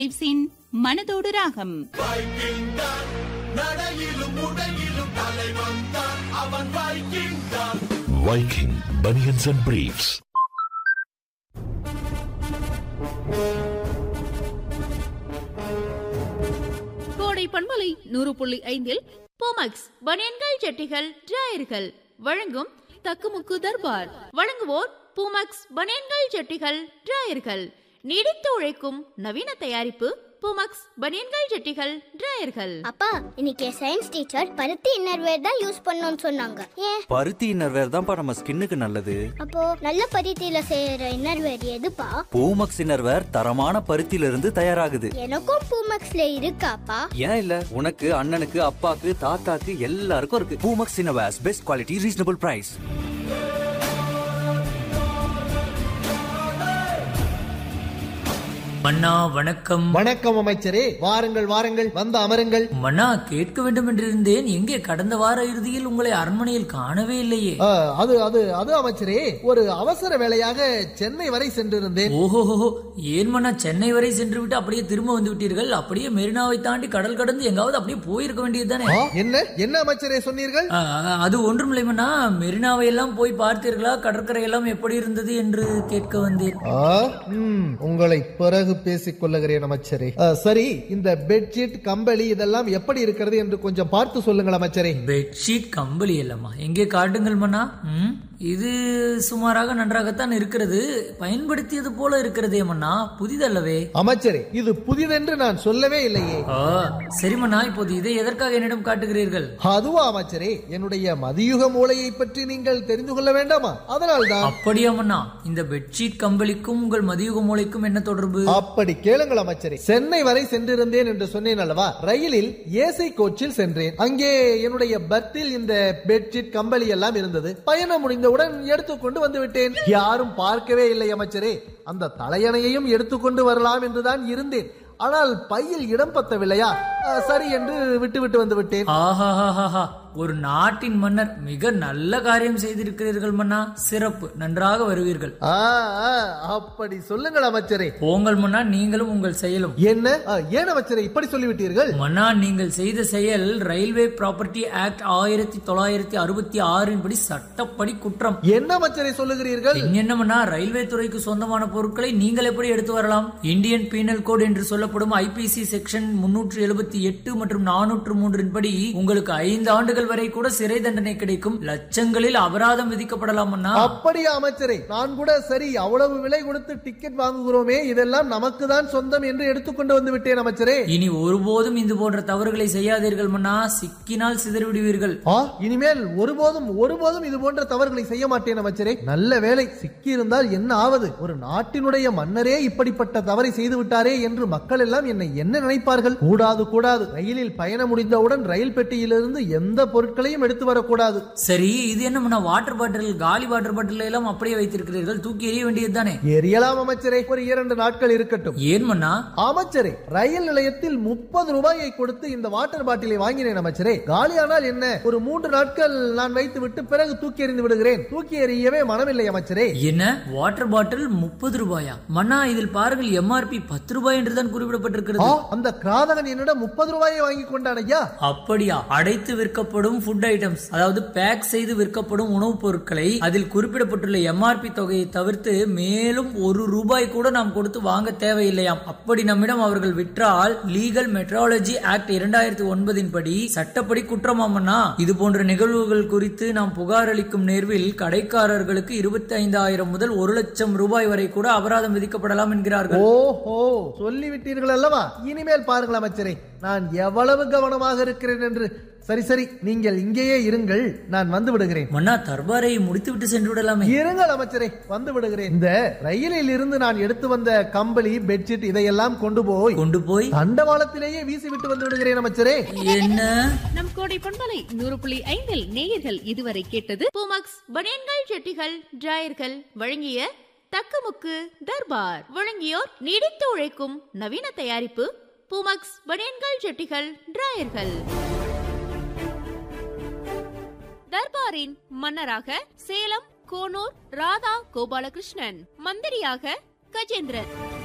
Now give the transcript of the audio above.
லைவ்ஸின் மனதோடு ராகம் வைக்கிங் தான் நடையிலும் உடையிலும் தலைவன் தான் அவன் வைக்கிங் தான் Viking Bunions and Briefs. கோடை பண்பலை நூறு புள்ளி ஐந்தில் போமக்ஸ் பனியன்கள் ஜட்டிகள் டிராயர்கள் வழங்கும் தக்குமுக்கு தர்பார் வழங்குவோர் பூமக்ஸ் பனியன்கள் ஜட்டிகள் டிராயர்கள் நீடித்து உழைக்கும் நவீன தயாரிப்பு பூமக்ஸ் பனியன்கள் ஜட்டிகள் டிராயர்கள் அப்பா இன்னைக்கு சயின்ஸ் டீச்சர் பருத்தி இன்னர்வேர் தான் யூஸ் பண்ணணும்னு சொன்னாங்க ஏன் பருத்தி இன்னர்வேர் தான்ப்பா நம்ம ஸ்கின்னுக்கு நல்லது அப்போ நல்ல பருத்தியில செய்யற இன்னர்வேர் எதுப்பா பூமக்ஸ் இன்னர்வேர் தரமான பருத்தியில இருந்து தயாராகுது எனக்கும் பூமக்ஸ்ல இருக்காப்பா ஏன் இல்ல உனக்கு அண்ணனுக்கு அப்பாக்கு தாத்தாக்கு எல்லாருக்கும் இருக்கு Poomex innerwears best quality reasonable price மன்னா வணக்கம் வணக்கம் அமைச்சரே வாருங்கள் வாருங்கள் வந்து அமருங்கள் மன்னா கேட்க வேண்டும் என்றிருந்தேன் எங்கே கடந்த வார இறுதியில் உங்களை அரண்மனையில் காணவே இல்லையே ஆ, அது அது அது அமைச்சரே ஒரு அவசர வேலையாக சென்னை வரை சென்றிருந்தேன் ஓஹோஹோ ஏன் மன்னா சென்னை வரை சென்று விட்டு அப்படியே திரும்ப வந்து விட்டீர்கள் அப்படியே மெரினாவை தாண்டி கடல் கடந்து எங்காவது அப்படியே போயிருக்க வேண்டியதுதானே ஆ, என்ன என்ன அமைச்சரே சொன்னீர்கள் ஆ, அது ஒன்றுமில்லை மன்னா மெரினாவை எல்லாம் போய் பார்த்தீர்களா கடற்கரை எல்லாம் எப்படி இருந்தது என்று கேட்க வந்தேன் ஆ, ம், உங்களை பிறகு பேசிக் கொள்ளுகிறேன் அமைச்சரே ஆ, சரி இந்த பெட்ஷீட் கம்பளி இதெல்லாம் எப்படி இருக்கிறது என்று கொஞ்சம் பார்த்து சொல்லுங்கள் அமைச்சரே பெட்ஷீட் கம்பளி இல்லம்மா எங்கே காட்டுங்கள் மன்னா ம், இது சுமாராக நன்றாகத்தான் இருக்கிறது பயன்படுத்தியது போல இருக்கிறதே மன்னா புதிதல்லவே அமைச்சரே இது புதிதென்று நான் சொல்லவே இல்லையே ஆ, சரி மன்னா இப்போது இதை எதற்காக என்னிடம் காட்டுகிறீர்கள் அதுவா அமைச்சரே என்னுடைய மதியுக மூளையை பற்றி நீங்கள் தெரிந்து கொள்ள வேண்டாமா அதனால்தான் அப்படியா மன்னா இந்த பெட்ஷீட் கம்பளிக்கும் உங்கள் மதியுக மூளைக்கும் என்ன தொடர்பு அப்படி கேளுங்கள் அமைச்சரே சென்னை வரை சென்றிருந்தேன் என்று சொன்னேன் அல்லவா ரயிலில் ஏசி கோச்சில் சென்றேன் அங்கே என்னுடைய பர்த்தில் இந்த பெட்ஷீட் கம்பளி எல்லாம் இருந்தது பயணம் முடிந்தவுடன் எடுத்துக்கொண்டு வந்து விட்டேன் யாரும் பார்க்கவே இல்லை அமைச்சரே அந்த தலையணையையும் எடுத்துக்கொண்டு வரலாம் என்றுதான் இருந்தேன் ஆனால் பையில் இடம் பத்தவில்லையா அஹ், சரி என்று விட்டு விட்டு வந்து விட்டேன் ஆஹாஹாஹா ஒரு நாட்டின் மன்னர் மிக நல்ல காரியம் செய்திருக்கிறீர்கள் மன்னா சிறப்பு நன்றாக வருவீர்கள் ஆ, ஆ, அப்படி சொல்லுங்கள் அமைச்சரே போங்கள் மன்னா நீங்களும் உங்கள் செயலும் என்ன அஹ், ஏன் அமைச்சரே இப்படி சொல்லிவிட்டீர்கள் மன்னா நீங்கள் செய்த செயல் ரயில்வே ப்ராப்பர்ட்டி ஆக்ட் ஆயிரத்தி தொள்ளாயிரத்தி அறுபத்தி ஆறின் படி சட்டப்படி குற்றம் என்ன அமைச்சரை சொல்லுகிறீர்கள் என்னமன்னா ரயில்வே துறைக்கு சொந்தமான பொருட்களை நீங்கள் எப்படி எடுத்து வரலாம் இந்தியன் பீனல் கோட் என்று சொல்லப்படும் ஐபிசி செக்ஷன் முன்னூற்று எழுபத்தி எட்டு மற்றும் நானூற்று மூன்றின் படி உங்களுக்கு ஐந்து ஆண்டுகள் வரை கூட சிறை தண்டனை கிடைக்கும் லட்சங்களில் அபராதம் விதிக்கப்படலாமன்னா அப்படியா அமைச்சரே நான் கூட சரி அவ்வளவு விலை கொடுத்து டிக்கெட் வாங்குகிறோமே இதெல்லாம் நமக்கு தான் சொந்தம் என்று எடுத்துக்கொண்டு வந்து விட்டேன் அமைச்சரே இனி ஒருபோதும் இது போன்ற தவறுகளை செய்யாதீர்கள் மன்னா சிக்கினால் சிதறிவிடுவீர்கள் ஆ இனிமேல் ஒருபோதும் ஒருபோதும் இது போன்ற தவறுகளை செய்ய மாட்டேன் அமைச்சரே நல்ல வேலை சிக்கி இருந்தால் என்ன ஆவது ஒரு நாட்டினுடைய மன்னரே இப்படிப்பட்ட தவறை செய்து விட்டாரே என்று மக்கள் எல்லாம் என்னை என்ன நினைப்பார்கள் கூடாது கூடாது ரயிலில் பயணம் முடிந்தவுடன் ரயில் பெட்டியிலிருந்து எந்த பொருட்களையும் எடுத்து வரக்கூடாது சரி இது என்ன மன்னா வாட்டர் பாட்டில் காலி வாட்டர் பாட்டில் எல்லாம் அப்படியே வைத்திருக்கிறீர்கள் தூக்கி எறிய வேண்டியதுதானே எரியலாம் அமைச்சரே ஒரு இரண்டு நாட்கள் இருக்கட்டும் ஏன் மன்னா அமைச்சரே ரயில் நிலையத்தில் முப்பது ரூபாயை கொடுத்து இந்த வாட்டர் பாட்டிலை வாங்கினேன் அமைச்சரே காலியானால் என்ன ஒரு மூன்று நாட்கள் நான் வைத்து விட்டு பிறகு தூக்கி எறிந்து விடுகிறேன் தூக்கி எறியவே மனமில்லை அமைச்சரே என்ன வாட்டர் பாட்டில் முப்பது ரூபாயா மன்னா இதில் பாருங்கள் எம்ஆர்பி பத்து ரூபாய் என்றுதான் ஆ, குறிப்பிடப்பட்டிருக்கிறது அந்த கிராதகன் என்னிடம் முப்பது ரூபாயை வாங்கி கொண்டான் ஐயா அப்படியா அடைத்து விற்கப்படும் ஃபுட் ஐட்டம்ஸ் அதாவது பேக் செய்து விற்கப்படும் உணவுப் பொருட்களை அதில் குறிப்பிடப்பட்டுள்ள எம்ஆர்பி தொகையை தவிர்த்து மேலும் ஒரு ரூபாய் கூட நாம் கொடுத்து வாங்க தேவையில்லையாம் அப்படி நம்மிடம் அவர்கள் விற்றால் லீகல் மெட்ராலஜி ஆக்ட் இரண்டாயிரத்தி ஒன்பதின் படி சட்டப்படி குற்றமாமன்னா இது போன்ற நிகழ்வுகள் குறித்து நாம் புகார் அளிக்கும் நேர்வில் கடைக்காரர்களுக்கு இருபத்தி ஐந்தாயிரம் முதல் ஒரு லட்சம் ரூபாய் வரை கூட அபராதம் விதிக்கப்படலாம் என்கிறார்கள் ஓஹோ சொல்லிவிட்டீர்கள் அல்லவா இனிமேல் பாருங்கள் அமைச்சரே நான் எவ்வளவு கவனமாக இருக்கிறேன் என்று சரி சரி நீங்கள் இங்கேயே இருங்கள் நான் வந்து விடுகிறேன் மன்னா தர்பாரை முடித்துவிட்டு சென்று விடலாமே இருங்கள் அமைச்சரே வந்து விடுகிறேன் இந்த ரயிலில் இருந்து நான் எடுத்து வந்த கம்பளி பெட்ஷீட் இதையெல்லாம் கொண்டு போய் கொண்டு போய் தண்டவாளத்திலேயே வீசி விட்டு வந்து விடுகிறேன் அமைச்சரே என்ன நம் கோடை பண்பலை நூறு புள்ளி ஐந்தில் நேயர்கள் இதுவரை கேட்டது பூமக்ஸ் பனியன்கள் ஜட்டிகள் டிராயர்கள் வழங்கிய தக்கமுக்கு தர்பார் வழங்கியோர் நீடித்து உழைக்கும் நவீன தயாரிப்பு பூமக்ஸ் பனியன்கள் ஜட்டிகள் டிராயர்கள் தர்பாரின் மன்னராக சேலம் கோனூர் ராதா கோபாலகிருஷ்ணன் மந்திரியாக கஜேந்திரன்